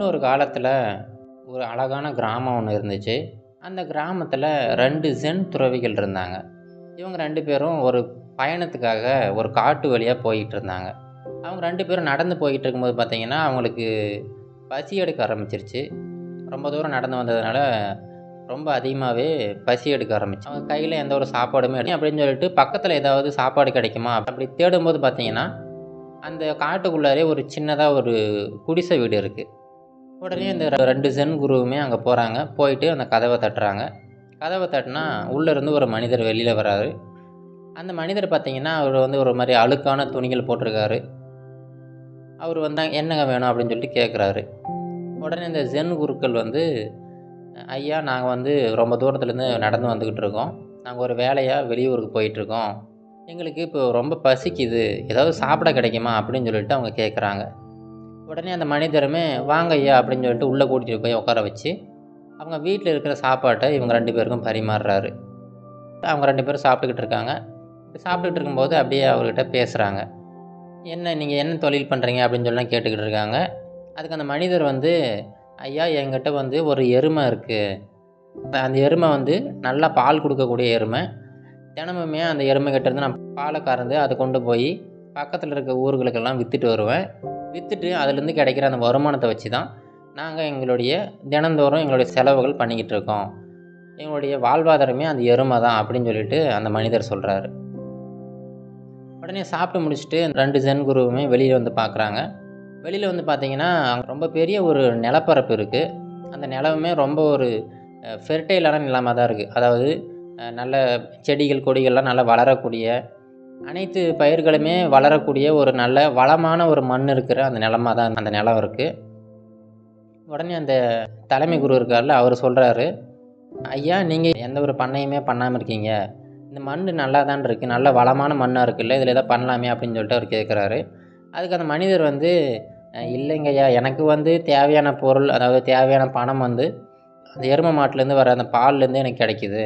முன்னொரு காலத்தில் ஒரு அழகான கிராமம் ஒன்று இருந்துச்சு அந்த கிராமத்தில் ரெண்டு ஜென் துறவிகள் இருந்தாங்க இவங்க ரெண்டு பேரும் ஒரு பயணத்துக்காக ஒரு காட்டு வழியாக போயிட்டு இருந்தாங்க அவங்க ரெண்டு பேரும் நடந்து போயிட்டு இருக்கும்போது பார்த்தீங்கன்னா அவங்களுக்கு பசி எடுக்க ஆரம்பிச்சிருச்சு ரொம்ப தூரம் நடந்து வந்ததுனால ரொம்ப அதிகமாகவே பசி எடுக்க ஆரம்பிச்சு அவங்க கையில் எந்த ஒரு சாப்பாடுமே எடுக்க அப்படின்னு சொல்லிட்டு பக்கத்தில் ஏதாவது சாப்பாடு கிடைக்குமா அப்படி தேடும்போது பார்த்தீங்கன்னா அந்த காட்டுக்குள்ளாரே ஒரு சின்னதாக ஒரு குடிசை வீடு இருக்குது உடனே இந்த ரெ- ரெண்டு ஜென் குருவுமே அங்கே போகிறாங்க போயிட்டு அந்த கதவை தட்டுறாங்க கதவை தட்டினா உள்ளேருந்து ஒரு மனிதர் வெளியில் வராரு அந்த மனிதர் பார்த்தீங்கன்னா அவர் வந்து ஒரு மாதிரி அழுக்கான துணிகள் போட்டிருக்காரு அவர் வந்தாங்க என்னங்க வேணும் அப்படின்னு சொல்லிட்டு கேட்குறாரு உடனே இந்த ஜென் குருக்கள் வந்து ஐயா நாங்கள் வந்து ரொம்ப தூரத்துலேருந்து நடந்து வந்துக்கிட்டு இருக்கோம் நாங்கள் ஒரு வேலையாக வெளியூருக்கு போயிட்டுருக்கோம் எங்களுக்கு இப்போ ரொம்ப பசிக்குது ஏதாவது சாப்பிட கிடைக்குமா அப்படின்னு சொல்லிட்டு அவங்க கேட்குறாங்க உடனே அந்த மனிதருமே வாங்க ஐயா அப்படின்னு சொல்லிட்டு உள்ளே கூட்டிகிட்டு போய் உட்கார வச்சு அவங்க வீட்டில் இருக்கிற சாப்பாட்டை இவங்க ரெண்டு பேருக்கும் பரிமாறுறாரு அவங்க ரெண்டு பேரும் சாப்பிட்டுக்கிட்டு இருக்காங்க சாப்பிட்டுக்கிட்டு இருக்கும்போது அப்படியே அவர்கிட்ட பேசுகிறாங்க என்ன நீங்கள் என்ன தொழில் பண்ணுறீங்க அப்படின்னு சொல்லலாம் கேட்டுக்கிட்டு இருக்காங்க அதுக்கு அந்த மனிதர் வந்து ஐயா என்கிட்ட வந்து ஒரு எருமை இருக்குது அந்த எருமை வந்து நல்லா பால் கொடுக்கக்கூடிய எருமை தினமுமே அந்த எருமை கிட்ட இருந்து நான் பாலை கறந்து அதை கொண்டு போய் பக்கத்தில் இருக்க ஊர்களுக்கெல்லாம் விற்றுட்டு வருவேன் விற்றுட்டு அதுலேருந்து கிடைக்கிற அந்த வருமானத்தை வச்சு தான் நாங்கள் எங்களுடைய தினந்தோறும் எங்களுடைய செலவுகள் பண்ணிக்கிட்டு இருக்கோம் எங்களுடைய வாழ்வாதாரமே அந்த எருமை தான் அப்படின்னு சொல்லிட்டு அந்த மனிதர் சொல்கிறாரு உடனே சாப்பிட்டு முடிச்சுட்டு ரெண்டு ஜென் குருவுமே வெளியில் வந்து பார்க்குறாங்க வெளியில் வந்து பார்த்தீங்கன்னா அங்க ரொம்ப பெரிய ஒரு நிலப்பரப்பு இருக்குது அந்த நிலவுமே ரொம்ப ஒரு ஃபெர்டைலான நிலமாக தான் இருக்குது அதாவது அஹ், நல்ல செடிகள் கொடிகள்லாம் நல்லா வளரக்கூடிய அனைத்து பயிர்களுமே வளரக்கூடிய ஒரு நல்ல வளமான ஒரு மண் இருக்கிற அந்த நிலமாக தான் அந்த நிலம் இருக்குது உடனே அந்த தலைமை குரு இருக்கார்ல அவர் சொல்கிறாரு ஐயா நீங்கள் எந்த ஒரு பண்ணையுமே பண்ணாமல் இருக்கீங்க இந்த மண் நல்லா தான் இருக்குது நல்ல வளமான மண்ணாக இருக்குல்ல இதில் எதாவது பண்ணலாமே அப்படின்னு சொல்லிட்டு அவர் கேட்குறாரு அதுக்கு அந்த மனிதர் வந்து "அஹ், இல்லைங்கய்யா எனக்கு வந்து தேவையான பொருள் அதாவது தேவையான பணம் வந்து அந்த எருமை மாட்டுலேருந்து வர அந்த பால்லேருந்து எனக்கு கிடைக்குது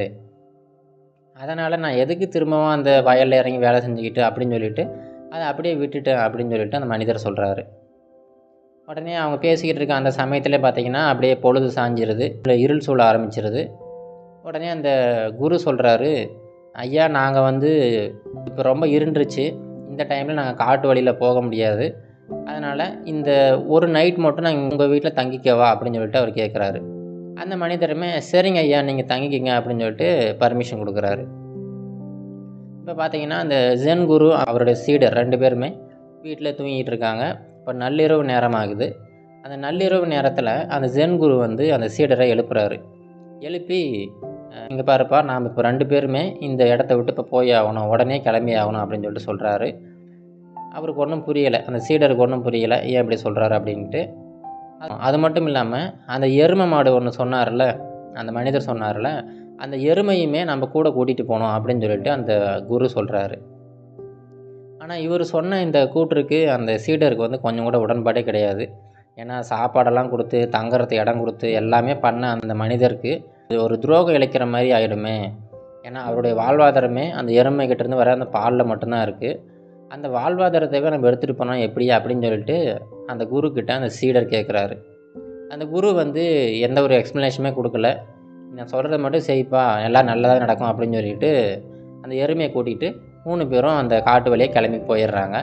அதனால் நான் எதுக்கு திரும்பவும் அந்த வயலில் இறங்கி வேலை செஞ்சுக்கிட்டு அப்படின்னு சொல்லிட்டு அதை அப்படியே விட்டுட்டேன் அப்படின்னு சொல்லிட்டு அந்த மனிதர் சொல்கிறாரு உடனே அவங்க பேசிக்கிட்டு இருக்க அந்த சமயத்தில் பார்த்தீங்கன்னா அப்படியே பொழுது சாஞ்சிருது இல்லை இருள் சூழ ஆரம்பிச்சிருது உடனே அந்த குரு சொல்கிறாரு ஐயா நாங்கள் வந்து இப்போ ரொம்ப இருண்டுருச்சு இந்த டைமில் நாங்கள் காட்டு வழியில் போக முடியாது அதனால் இந்த ஒரு நைட் மட்டும் நாங்கள் உங்கள் வீட்டில் தங்கிக்கவா அப்படின்னு சொல்லிட்டு அவர் கேட்குறாரு அந்த மனிதருமே சரிங்க ஐயா நீங்கள் தங்கிக்கிங்க அப்படின்னு சொல்லிட்டு பர்மிஷன் கொடுக்குறாரு இப்போ பார்த்தீங்கன்னா அந்த ஜென் குரு அவருடைய சீடர் ரெண்டு பேருமே வீட்டில் தூங்கிட்டு இருக்காங்க இப்போ நள்ளிரவு நேரம் ஆகுது அந்த நள்ளிரவு நேரத்தில் அந்த ஜென் குரு வந்து அந்த சீடரை எழுப்புறாரு எழுப்பி இங்கே பாருப்பா நாம் இப்போ ரெண்டு பேருமே இந்த இடத்த விட்டு இப்போ போய் ஆகணும் உடனே கிளம்பி ஆகணும் அப்படின்னு சொல்லிட்டு சொல்கிறாரு அவருக்கு ஒன்றும் புரியலை அந்த சீடருக்கு ஒன்றும் புரியலை ஏன் இப்படி சொல்கிறாரு அப்படின்ட்டு அது- அது மட்டும் இல்லாமல் அந்த எருமை மாடு ஒன்று சொன்னார்ல அந்த மனிதர் சொன்னார்ல அந்த எருமையுமே நம்ம கூட கூட்டிகிட்டு போகணும் அப்படின்னு சொல்லிட்டு அந்த குரு சொல்கிறாரு ஆனால் இவர் சொன்ன இந்த கூற்றுக்கு அந்த சீடருக்கு வந்து கொஞ்சம் கூட உடன்பாடே கிடையாது ஏன்னா சாப்பாடெல்லாம் கொடுத்து தங்குறதுக்கு இடம் கொடுத்து எல்லாமே பண்ண அந்த மனிதருக்கு இது ஒரு துரோகம் இழைக்கிற மாதிரி ஆயிடுமே ஏன்னா அவருடைய வாழ்வாதாரமே அந்த எருமை கிட்டேருந்து வர அந்த பாலில் மட்டும்தான் இருக்குது அந்த வாழ்வாதாரத்தைவே நம்ம எடுத்துகிட்டு போனால் எப்படி அப்படின்னு சொல்லிட்டு அந்த குரு கிட்ட அந்த சீடர் கேட்குறாரு அந்த குரு வந்து எந்த ஒரு எக்ஸ்ப்ளனேஷனுமே கொடுக்கல நான் சொல்கிறத மட்டும் செய்ப்பா எல்லாம் நல்லதாக நடக்கும் அப்படின்னு சொல்லிட்டு அந்த எருமையை கூட்டிகிட்டு மூணு பேரும் அந்த காட்டு வழியே கிளம்பி போயிடுறாங்க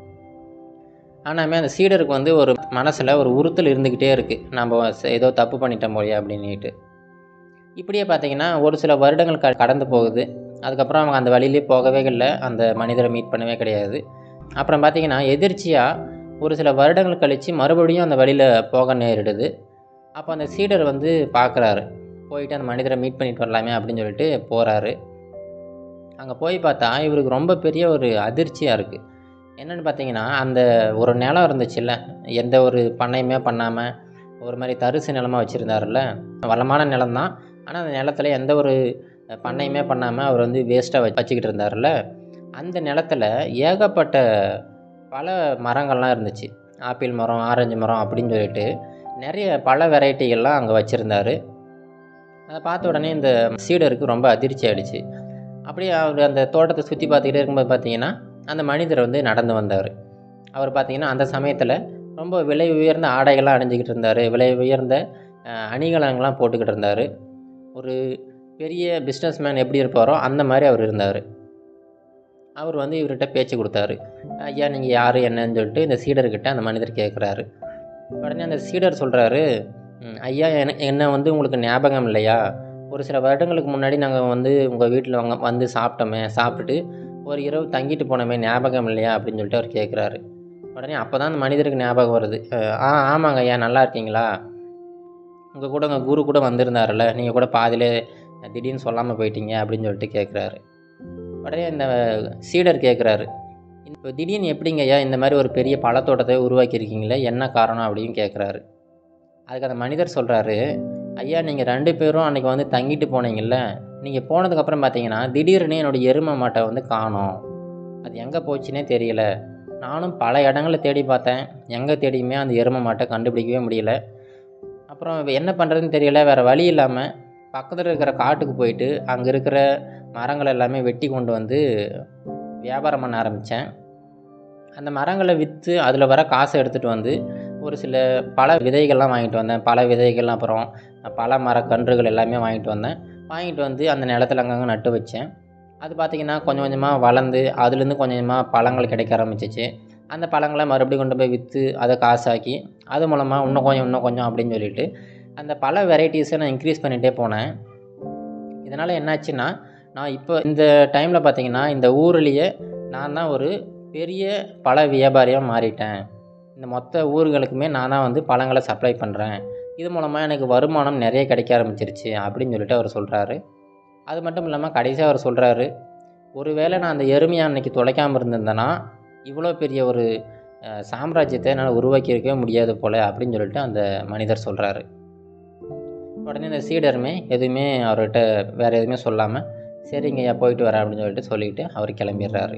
ஆனாமே அந்த சீடருக்கு வந்து ஒரு மனசில் ஒரு உறுத்தல் இருந்துக்கிட்டே இருக்குது நம்ம ச- ஏதோ தப்பு பண்ணிட்டோம் போலியா அப்படின்னுட்டு இப்படியே பார்த்தீங்கன்னா ஒரு சில வருடங்கள் க கடந்து போகுது அதுக்கப்புறம் அவங்க அந்த வழியிலே போகவே இல்லை அந்த மனிதரை மீட் பண்ணவே கிடையாது அப்புறம் பார்த்தீங்கன்னா எதிர்ச்சியாக ஒரு சில வருடங்கள் கழித்து மறுபடியும் அந்த வழியில் போக நேரிடுது அப்போ அந்த சீடர் வந்து பார்க்குறாரு போயிட்டு அந்த மனிதரை மீட் பண்ணிட்டு வரலாமே அப்படின்னு சொல்லிட்டு போகிறாரு அங்கே போய் பார்த்தா இவருக்கு ரொம்ப பெரிய ஒரு அதிர்ச்சியாக இருக்குது என்னென்னு பார்த்தீங்கன்னா அந்த ஒரு நிலம் இருந்துச்சுல்ல எந்த ஒரு பண்ணையுமே பண்ணாமல் ஒரு மாதிரி தரிசு நிலமாக வச்சுருந்தாருல்ல வளமான நிலம் தான் ஆனால் அந்த நிலத்துல எந்த ஒரு பண்ணையுமே பண்ணாமல் அவர் வந்து வேஸ்ட்டாக வச்சு வச்சுக்கிட்டு இருந்தார்ல அந்த நிலத்துல ஏகப்பட்ட பல மரங்கள்லாம் இருந்துச்சு ஆப்பிள் மரம் ஆரஞ்சு மரம் அப்படின்னு சொல்லிட்டு நிறைய பல வெரைட்டிகள்லாம் அங்கே வச்சுருந்தாரு அதை பார்த்த உடனே இந்த சீடருக்கு ரொம்ப அதிர்ச்சி ஆயிடுச்சு அப்படியே அவர் அந்த தோட்டத்தை சுற்றி பார்த்துக்கிட்டே இருக்கும்போது பார்த்தீங்கன்னா அந்த மனிதர் வந்து நடந்து வந்தார் அவர் பார்த்தீங்கன்னா அந்த சமயத்தில் ரொம்ப விலை உயர்ந்த ஆடைகள்லாம் அணிஞ்சிக்கிட்டு இருந்தார் விலை உயர்ந்த அஹ், அணிகலன்கள்லாம் போட்டுக்கிட்டு இருந்தார் ஒரு பெரிய பிஸ்னஸ் மேன் எப்படி இருப்பாரோ அந்த மாதிரி அவர் இருந்தார் அவர் வந்து இவர்கிட்ட பேச்சு கொடுத்தாரு ஐயா நீங்கள் யார் என்னன்னு சொல்லிட்டு இந்த சீடர்கிட்ட அந்த மனிதர் கேட்குறாரு உடனே அந்த சீடர் சொல்கிறாரு ஐயா என்ன என்னை வந்து உங்களுக்கு ஞாபகம் இல்லையா ஒரு சில வருடங்களுக்கு முன்னாடி நாங்கள் வந்து உங்கள் வீட்டில் வாங்க வந்து சாப்பிட்டோமே சாப்பிட்டுட்டு ஒரு இரவு தங்கிட்டு போனோமே ஞாபகம் இல்லையா அப்படின்னு சொல்லிட்டு அவர் கேட்குறாரு உடனே அப்போ தான் அந்த மனிதருக்கு ஞாபகம் வருது அஹ், ஆ ஆமாங்க ஐயா நல்லா இருக்கீங்களா உங்கள் கூட உங்கள் குரு கூட வந்திருந்தாருல்ல நீங்கள் கூட பாதியிலே திடீர்னு சொல்லாமல் போயிட்டீங்க அப்படின்னு சொல்லிட்டு கேட்குறாரு உடனே இந்த சீடர் கேட்குறாரு இப்போ திடீர்னு எப்படிங்க ஐயா இந்த மாதிரி ஒரு பெரிய பழத்தோட்டத்தை உருவாக்கியிருக்கீங்களே என்ன காரணம் அப்படின்னு கேட்குறாரு அதுக்கு அந்த மனிதர் சொல்கிறாரு ஐயா நீங்கள் ரெண்டு பேரும் அன்றைக்கி வந்து தங்கிட்டு போனீங்கல்ல நீங்கள் போனதுக்கப்புறம் பார்த்தீங்கன்னா திடீர்னு என்னோடய எருமை மாட்டை வந்து காணோம் அது எங்கே போச்சுன்னே தெரியல நானும் பல இடங்களில் தேடி பார்த்தேன் எங்கே தேடியுமே அந்த எருமை மாட்டை கண்டுபிடிக்கவே முடியல அப்புறம் இப்ப என்ன பண்ணுறதுன்னு தெரியல வேறு வழி இல்லாமல் பக்கத்தில் இருக்கிற காட்டுக்கு போயிட்டு அங்கே இருக்கிற மரங்கள் எல்லாமே வெட்டி கொண்டு வந்து வியாபாரம் பண்ண ஆரம்பித்தேன் அந்த மரங்களை விற்று அதில் வர காசை எடுத்துகிட்டு வந்து ஒரு சில பல விதைகள்லாம் வாங்கிட்டு வந்தேன் பல விதைகள் அப்புறம் பல மரக்கன்றுகள் எல்லாமே வாங்கிட்டு வந்தேன் வாங்கிட்டு வந்து அந்த நிலத்துல அங்கங்கே நட்டு வச்சேன் அது பார்த்திங்கன்னா கொஞ்சம் கொஞ்சமாக வளர்ந்து அதுலேருந்து கொஞ்சம் கொஞ்சமாக பழங்கள் கிடைக்க ஆரம்பிச்சிச்சு அந்த பழங்களை மறுபடியும் கொண்டு போய் விற்று அதை காசாக்கி அது மூலமாக இன்னும் கொஞ்சம் இன்னும் கொஞ்சம் அப்படின்னு சொல்லிட்டு அந்த பல வெரைட்டிஸை நான் இன்க்ரீஸ் பண்ணிகிட்டே போனேன் இதனால் என்னாச்சுன்னா நான் இப்போ இந்த டைமில் பார்த்தீங்கன்னா இந்த ஊர்லேயே நான் தான் ஒரு பெரிய பழ வியாபாரியாக மாறிட்டேன் இந்த மொத்த ஊர்களுக்குமே நான் தான் வந்து பழங்களை சப்ளை பண்ணுறேன் இது மூலமாக எனக்கு வருமானம் நிறைய கிடைக்க ஆரம்பிச்சிருச்சு அப்படின்னு சொல்லிட்டு அவர் சொல்கிறாரு அது மட்டும் இல்லாமல் கடைசியாக அவர் சொல்கிறாரு ஒருவேளை நான் அந்த எருமையை அன்னைக்கு தொலைக்காமல் இருந்திருந்தேன்னா இவ்வளோ பெரிய ஒரு அஹ், சாம்ராஜ்யத்தை என்னால் உருவாக்கியிருக்கவே முடியாது போல் அப்படின்னு சொல்லிட்டு அந்த மனிதர் சொல்கிறாரு உடனே இந்த சீடருமே எதுவுமே அவர்கிட்ட வேறு எதுவுமே சொல்லாமல் சரிங்க ஐயா போயிட்டு வரேன் அப்படின்னு சொல்லிட்டு சொல்லிட்டு அவர் கிளம்பிடுறாரு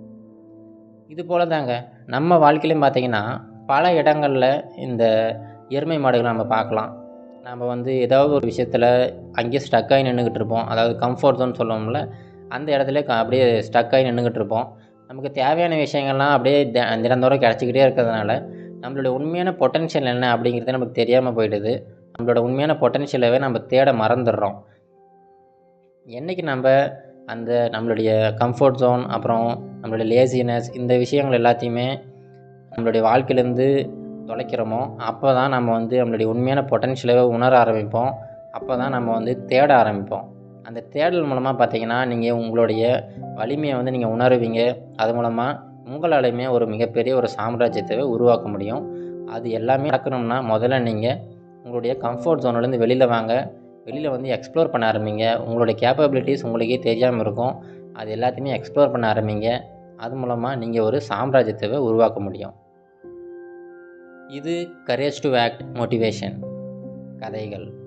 இது போல தாங்க நம்ம வாழ்க்கையிலையும் பார்த்தீங்கன்னா பல இடங்களில் இந்த எருமை மாடுகளை நம்ம பார்க்கலாம் நம்ம வந்து ஏதாவது ஒரு விஷயத்தில் அங்கேயே ஸ்டக் ஆகி நின்றுக்கிட்டு இருப்போம் அதாவது கம்ஃபர்ட் ஜோன் சொல்லுவோம்ல அந்த இடத்துல க- அப்படியே ஸ்டக் ஆகி நின்றுக்கிட்டு இருப்போம் நமக்கு தேவையான விஷயங்கள்லாம் அப்படியே தி- தினந்தோறும் கிடச்சிக்கிட்டே இருக்கிறதுனால நம்மளுடைய உண்மையான பொட்டன்ஷியல் என்ன அப்படிங்கிறது நமக்கு தெரியாமல் போயிடுது நம்மளோட உண்மையான பொட்டன்ஷியலவே நம்ம தேட மறந்துடுறோம் என்னைக்கு நம்ம அந்த நம்மளுடைய கம்ஃபர்ட் ஜோன் அப்புறம் நம்மளுடைய லேசினஸ் இந்த விஷயங்கள் எல்லாத்தையுமே நம்மளுடைய வாழ்க்கையிலேருந்து தொலைக்கிறோமோ அப்போ தான் நம்ம வந்து நம்மளுடைய உண்மையான பொட்டன்ஷியலை உணர ஆரம்பிப்போம் அப்போ தான் நம்ம வந்து தேட ஆரம்பிப்போம் அந்த தேடல் மூலமாக பார்த்தீங்கன்னா நீங்கள் உங்களுடைய வலிமையை வந்து நீங்கள் உணருவீங்க அது மூலமாக உங்களாலையுமே ஒரு மிகப்பெரிய ஒரு சாம்ராஜ்யத்தை உருவாக்க முடியும் அது எல்லாமே நடக்கணும்னா முதல்ல நீங்கள் உங்களுடைய கம்ஃபர்ட் ஜோன்லேருந்து வெளியில் வாங்க வெளியில் வந்து எக்ஸ்ப்ளோர் பண்ண ஆரம்பிங்க உங்களுடைய கேப்பபிலிட்டிஸ் உங்களுக்கே தெரியாமல் இருக்கும் அது எல்லாத்தையுமே எக்ஸ்ப்ளோர் பண்ண ஆரம்பிங்க அது மூலமாக நீங்கள் ஒரு சாம்ராஜ்யத்தை உருவாக்க முடியும் இது கரேஜ் டு ஆக்ட் மோட்டிவேஷன் கதைகள்